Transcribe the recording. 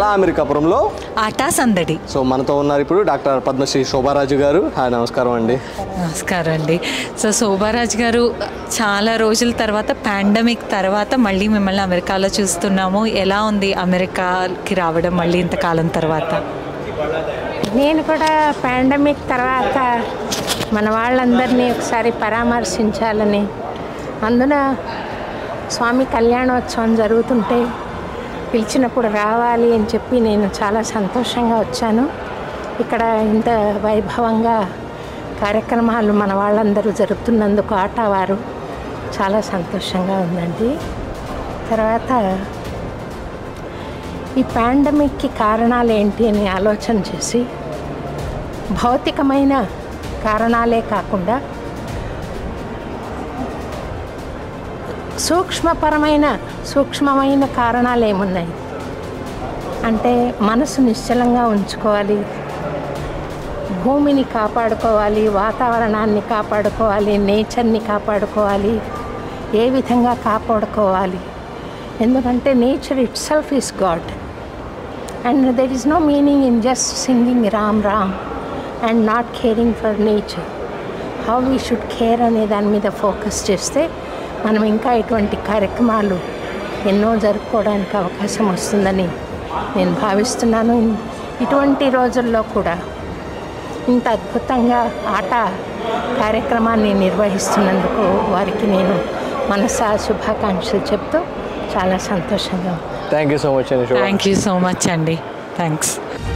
అలా అమెరికాపురంలో ఆటా సందడి సో మనతో ఉన్నారు ఇప్పుడు డాక్టర్ పద్మశ్రీ శోభారాజు గారు హాయ్ నమస్కారం అండి నమస్కారం అండి సో శోభారాజ్ గారు చాలా రోజుల తర్వాత పాండమిక్ తర్వాత మళ్ళీ మిమ్మల్ని అమెరికాలో చూస్తున్నాము ఎలా ఉంది అమెరికాకి రావడం మళ్ళీ ఇంతకాలం తర్వాత నేను కూడా పాండమిక్ తర్వాత మన వాళ్ళందరినీ ఒకసారి పరామర్శించాలని అందున స్వామి కళ్యాణోత్సవం జరుగుతుంటే పిలిచినప్పుడు రావాలి అని చెప్పి నేను చాలా సంతోషంగా వచ్చాను ఇక్కడ ఇంత వైభవంగా కార్యక్రమాలు మన వాళ్ళందరూ జరుపుతున్నందుకు ఆటవారు చాలా సంతోషంగా ఉందండి తర్వాత ఈ పాండమిక్కి కారణాలు ఏంటి అని ఆలోచన చేసి భౌతికమైన కారణాలే కాకుండా సూక్ష్మపరమైన సూక్ష్మమైన కారణాలు ఏమున్నాయి అంటే మనసు నిశ్చలంగా ఉంచుకోవాలి భూమిని కాపాడుకోవాలి వాతావరణాన్ని కాపాడుకోవాలి నేచర్ని కాపాడుకోవాలి ఏ విధంగా కాపాడుకోవాలి ఎందుకంటే nature itself is God and there is no meaning in just singing Ram Ram and not caring for nature how we should care అనే దాని మీద ఫోకస్ చేస్తే మనం ఇంకా ఇటువంటి కార్యక్రమాలు ఎన్నో జరుపుకోవడానికి అవకాశం వస్తుందని నేను భావిస్తున్నాను ఇటువంటి రోజుల్లో కూడా ఇంత అద్భుతంగా ఆట కార్యక్రమాన్ని నిర్వహిస్తున్నందుకు వారికి నేను మనసా శుభాకాంక్షలు చెప్తూ చాలా సంతోషంగా ఉంది. థ్యాంక్ యూ సో మచ్ అండి Shobha thank you so much అండి థ్యాంక్స్